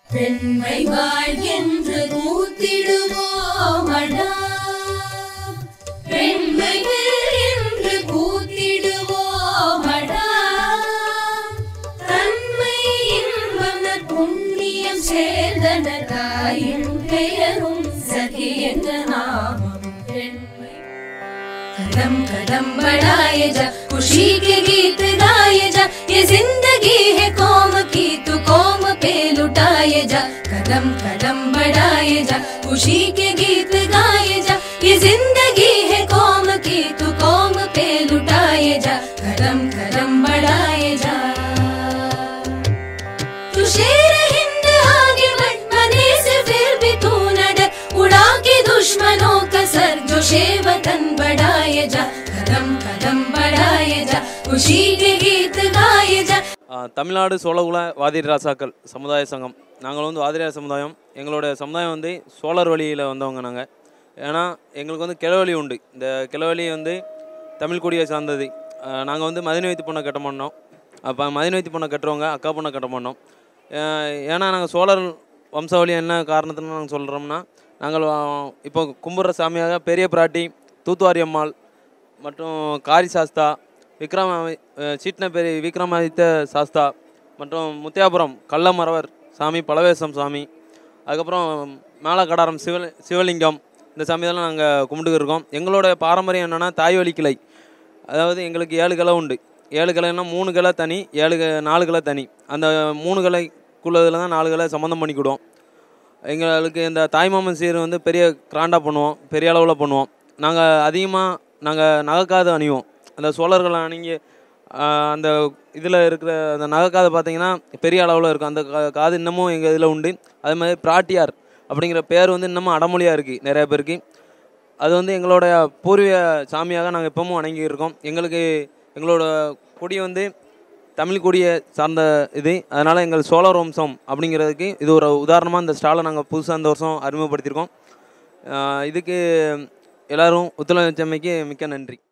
பெண்மை வாழ்கின்ற கூத்திடுவோமடா பெண்மை என்று கூத்திடுவோமடா தன்மை இன்பனர் புண்ணியம் சேர்ந்தனர் தாயின் பெயரும் சகி என்ற நாமம் பெண்மை कदम कदम बढ़ाए जा खुशी के गीत गाए जा ये जिंदगी है कौम की तू कौम पे लुटाए जा कदम कदम बढ़ाए जा खुशी के गीत गाए जा ये जिंदगी है कौम की तू कौम पे लुटाए जा कदम कदम बढ़ाए जा तू शेर हिंद आगे बढ़ मने से फिर भी तू न डर उड़ा के दुश्मनों का सर जो शेवतन बढ़ाए जा कदम कदम बढ़ाए जा खुशी के गीत गाए जा ஆ, தமிழ்நாடு சோழகுல வாதிரி ராசாக்கள் சமுதாய சங்கம் நாங்கள் வந்து வாதிரியார் சமுதாயம் எங்களோட சமுதாயம் வந்து சோழர் வழியில் வந்தவங்க நாங்கள் ஏன்னா எங்களுக்கு வந்து கிளவழி உண்டு இந்த கிளவழி வந்து தமிழ் குடியை சார்ந்தது நாங்கள் வந்து மதின வைத்து பொண்ணை கட்ட மாட்டோம் அப்போ மதின வைத்து பொண்ணை கட்டுறவங்க அக்கா பொண்ணை கட்ட மாட்டோம் அஹ் ஏன்னா நாங்கள் சோழர் வம்சாவளி என்ன காரணத்தில் நாங்கள் சொல்கிறோம்னா நாங்கள் ஆ, இப்போ கும்பிட்ற சாமியாக பெரிய பிராட்டி தூத்துவாரி அம்மாள் மற்றும் காரி சாஸ்தா விக்ரம சீட்ன பெரிய விக்ரமாதித்த சாஸ்தா மற்றும் முத்தியாபுரம் கள்ளமரவர் சாமி பலவேசம் சாமி அதுக்கப்புறம் மேலக்கடாரம் சிவ சிவலிங்கம் இந்த சாமியெல்லாம் நாங்கள் கும்பிட்டுக்கிட்டு இருக்கோம் எங்களோட பாரம்பரியம் என்னென்னா தாய்வழி கிளை அதாவது எங்களுக்கு ஏழு கிளை உண்டு ஏழு கிளைன்னா மூணு கிளை தனி ஏழு க- நாலு கிளை தனி அந்த மூணு கிளைக்குள்ளதில் தான் நாலு கிளை சம்மந்தம் பண்ணிக்கிடுவோம் எங்களுக்கு இந்த தாய்மாமன் சீர் வந்து பெரிய கிராண்டாக பண்ணுவோம் பெரிய அளவில் பண்ணுவோம் நாங்கள் அதிகமாக நாங்கள் நகைக்காது அணிவோம் அந்த சோழர்கள் அணிங்க ஆஹ், அந்த இதில் இருக்கிற அந்த நகைக்காது பார்த்தீங்கன்னா பெரிய அளவில் இருக்கும் அந்த கா- காது இன்னமும் எங்கள் இதில் உண்டு அதே மாதிரி பிராட்டியார் அப்படிங்கிற பேர் வந்து இன்னமும் அடமொழியாக இருக்குது நிறைய பேருக்கு அது வந்து எங்களோட பூர்வீக சாமியாக நாங்கள் எப்பவும் வணங்கி இருக்கோம் எங்களுக்கு எங்களோட கொடி வந்து தமிழ் கொடியை சார்ந்த இது அதனால் எங்கள் சோழர் வம்சம் அப்படிங்கிறதுக்கு இது ஒரு உதாரணமாக இந்த ஸ்டாலை நாங்கள் புதுசாக இந்த வருஷம் அறிமுகப்படுத்தியிருக்கோம் ஆஹ் இதுக்கு எல்லாரும் ஒத்துழைச்சமைக்கு மிக்க நன்றி